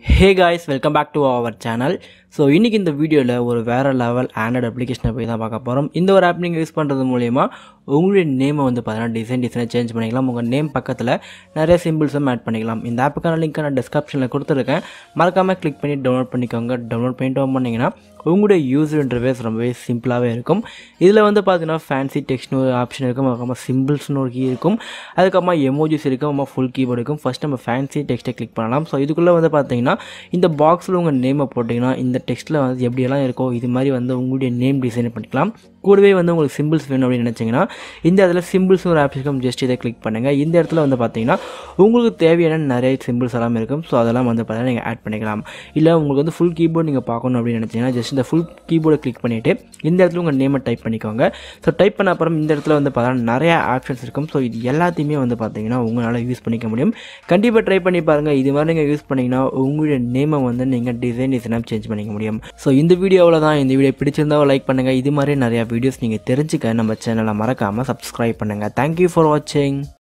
hey guys welcome back to our channel so இன்றைக்கி இந்த வீடியோவில் ஒரு வேறு லெவல் ஆண்ட்ராய்டு அப்ளிகேஷனை போய் தான் பார்க்க போகிறோம் இந்த ஒரு ஆப் நீங்கள் யூஸ் பண்ணுறது மூலயமா உங்களுடைய நேமை வந்து பார்த்தீங்கன்னா டிசைன் டிசைனை சேஞ்ச் பண்ணிக்கலாம் உங்கள் நேம் பக்கத்தில் நிறைய சிம்பிள்ஸும் ஆட் பண்ணிக்கலாம் இந்த ஆப்புக்கான லிங்க்கை நான் டிஸ்கிரிப்ஷனில் கொடுத்துருக்கேன் மறக்காமல் கிளிக் பண்ணி டவுன்லோட் பண்ணிக்கோங்க டவுன்லோட் பண்ணிட்டு ஓப்பன் பண்ணிங்கன்னா உங்களுடைய யூசர் இன்டர்வேஸ் ரொம்பவே சிம்பிளாகவே இருக்கும் இதில் வந்து பார்த்தீங்கன்னா ஃபேன்சி டெக்ஸ்ட்னு ஒரு ஆப்ஷன் இருக்கும் அதுக்கப்புறமா சிம்பிள்ஸ்னு ஒரு கீ இருக்கும் அதுக்கப்புறமா எமோஜிஸ் இருக்கும் அப்புறமா ஃபுல் கீபோர்டு இருக்கும் ஃபஸ்ட் நம்ம ஃபேன்சி டெக்ஸ்ட்டை கிளிக் பண்ணலாம் ஸோ இதுக்குள்ளே வந்து பார்த்தீங்கன்னா இந்த பாக்ஸில் உங்கள் நேமை போட்டிங்கன்னா இந்த டெக்ஸ்ட்டில் வந்து எப்படியெல்லாம் இருக்கோ இது மாதிரி வந்து உங்களுடைய நேம் டிசைன் பண்ணிக்கலாம் கூடவே வந்து உங்களுக்கு சிம்பிள்ஸ் வேணும் அப்படின்னு நினச்சிங்கன்னா இந்த இடத்துல சிம்பிள்ஸ் ஒரு ஆப்ஷன் இருக்கும் ஜஸ்ட் இதை கிளிக் பண்ணுங்கள் இந்த இடத்துல வந்து பார்த்தீங்கன்னா உங்களுக்கு தேவையான நிறைய சிம்பிள்ஸ் எல்லாம் இருக்கும் ஸோ அதெல்லாம் வந்து பார்த்தீங்கன்னா நீங்கள் ஆட் பண்ணிக்கலாம் இல்லை உங்களுக்கு வந்து ஃபுல் கீபோர்டு நீங்கள் பார்க்கணும் அப்படின்னு நினச்சிங்கன்னா ஜஸ்ட் இந்த ஃபுல் கீபோர்டை கிளிக் பண்ணிவிட்டு இந்த இடத்துல உங்கள் நேமை டைப் பண்ணிக்கோங்க ஸோ டைப் பண்ண அப்புறம் இந்த இடத்துல வந்து பார்த்தீங்கன்னா நிறைய ஆப்ஷன்ஸ் இருக்கும் ஸோ இது எல்லாத்தையுமே வந்து பார்த்தீங்கன்னா உங்களால் யூஸ் பண்ணிக்க முடியும் கண்டிப்பாக ட்ரை பண்ணி பாருங்கள் இது மாதிரி நீங்கள் யூஸ் பண்ணிங்கன்னா உங்களுடைய நேமை வந்து நீங்கள் டிசைன் டிசைனாக சேஞ்ச் பண்ணிக்க முடியும் ஸோ இந்த வீடியோவில் தான் இந்த வீடியோ பிடிச்சிருந்தா லைக் பண்ணுங்கள் இது மாதிரி நிறையா வீடியோஸ் நீங்கள் தெரிஞ்சுக்க நம்ம சேனலை மறக்காமல் சப்ஸ்கிரைப் பண்ணுங்கள் தேங்க்யூ ஃபார் வாட்சிங்